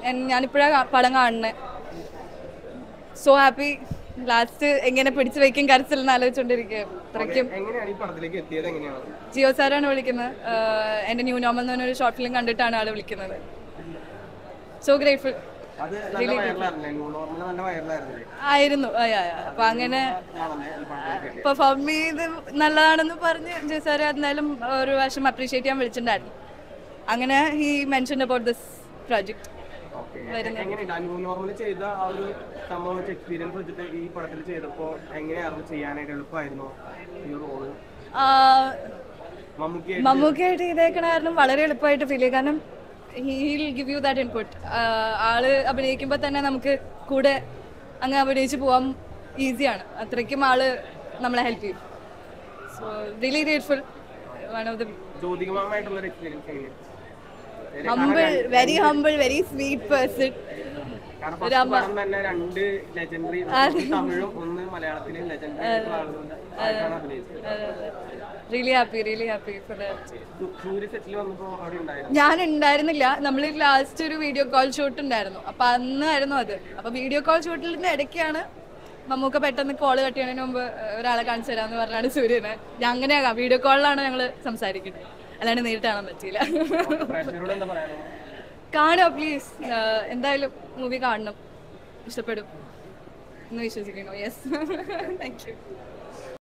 ഞാനിപ്പോഴാണ് പടം കാണുന്നത് so happy last എങ്ങനെ പിടിച്ചു വെക്കും കരച്ചിലെന്ന് ആലോചിച്ചുകൊണ്ടിരിക്കുക അത്രയ്ക്കും എങ്ങനെയാണ് ഈ പടത്തിലേക്ക് എത്തിയത് എങ്ങനെയാണ് ജിയോ സാറാണ് വിളിക്കുന്നത് ആഹ് എൻ്റെ ന്യൂ നോമൽ എന്ന് പറഞ്ഞൊരു ഷോർട്ട് ഫിലിം കണ്ടിട്ടാണ് ആൾ വിളിക്കുന്നത് സോ ഗ്രേറ്റ്ഫുൾ അത് നല്ല വൈറലായിരുന്നില്ലേ ന്യൂ നോർമൽ നല്ല വൈറലായിരുന്നില്ലേ ആയിരുന്നു ആ, ആ, ആ. അപ്പൊ അങ്ങനെ ആണല്ലേ ഈ പടത്തിലേക്ക് പെർഫോം ചെയ്ത് നല്ലതാണെന്ന് പറഞ്ഞ് ജിയോ സാറ് എന്നാലും ഒരു പ്രാവശ്യം അപ്രീഷിയേറ്റ് ചെയ്യാൻ വിളിച്ചിട്ടുണ്ടായിരുന്നു അങ്ങനെ he mention about this project okay. എങ്ങനെയുണ്ട് ന്യൂ നോർമൽ ചെയ്ത ആ ഒരു സംഭവം വെച്ച് എക്സ്പീരിയൻസ് വെച്ചിട്ട് ഈ പടത്തിൽ ചെയ്തപ്പോൾ എങ്ങനെയായിരുന്നു ചെയ്യാനായിട്ട് എളുപ്പമായിരുന്നു ഈ റോള് മമ്മൂക്കി മമ്മൂക്കായിട്ട് ചെയ്തേക്കണ കാരണം വളരെ എളുപ്പമായിട്ട് ഫീൽ ചെയ്യും കാരണം he'll give you that input ആള് അഭിനയിക്കുമ്പോൾ തന്നെ നമുക്ക് കൂടെ അങ്ങ് അഭിനയിച്ച് പോകാൻ ഈസിയാണ് അത്രയ്ക്കും ആള് നമ്മളെ ഹെൽപ്പ് ചെയ്യും so really grateful one of the ജ്യോതികമായിട്ടുള്ള ഒരു എക്സ്പീരിയൻസ് എങ്ങനെയാണ് humble very humble very sweet person കാരണം first പടം തന്നെ രണ്ട് ലെജൻഡറി തമിഴും ഒന്ന് മലയാളത്തിലെ ലെജൻഡറി ആയിട്ടുള്ള ആളുകളുടെ ആയിട്ടാണ് അഭിനയിച്ചത് really happy really happy for that സൂ- സൂര്യ സെറ്റിൽ വന്നപ്പോൾ അവിടെ ഉണ്ടായിരുന്നു ഞാൻ ഉണ്ടായിരുന്നില്ല നമ്മൾ ലാസ്റ്റ് ഒരു വീഡിയോ കോൾ ഷൂട്ട് ഉണ്ടായിരുന്നു അപ്പൊ അന്നായിരുന്നു അത് അപ്പൊ വീഡിയോ കോൾ ഷൂട്ടിന്റെ ഇടയ്ക്കാണ് മമ്മൂക്ക പെട്ടെന്ന് കോള് കട്ടിയതിന് മുമ്പ് ഒരാളെ കാണിച്ചു തരാന്ന് പറഞ്ഞാണ് സൂര്യനെ ഞാൻ അങ്ങനെയാകാം വീഡിയോ കോളിലാണ് ഞങ്ങൾ സംസാരിക്കുന്നത് അല്ലാണ്ട് നേരിട്ട് കാണാൻ പറ്റിയില്ല പ്രേക്ഷകരോട് എന്താ പറയാനുള്ളത് കാണുക പ്ലീസ് എന്തായാലും മൂവി കാണണം ഇഷ്ടപ്പെടും എന്ന് വിശ്വസിക്കുന്നു യെസ് താങ്ക് യു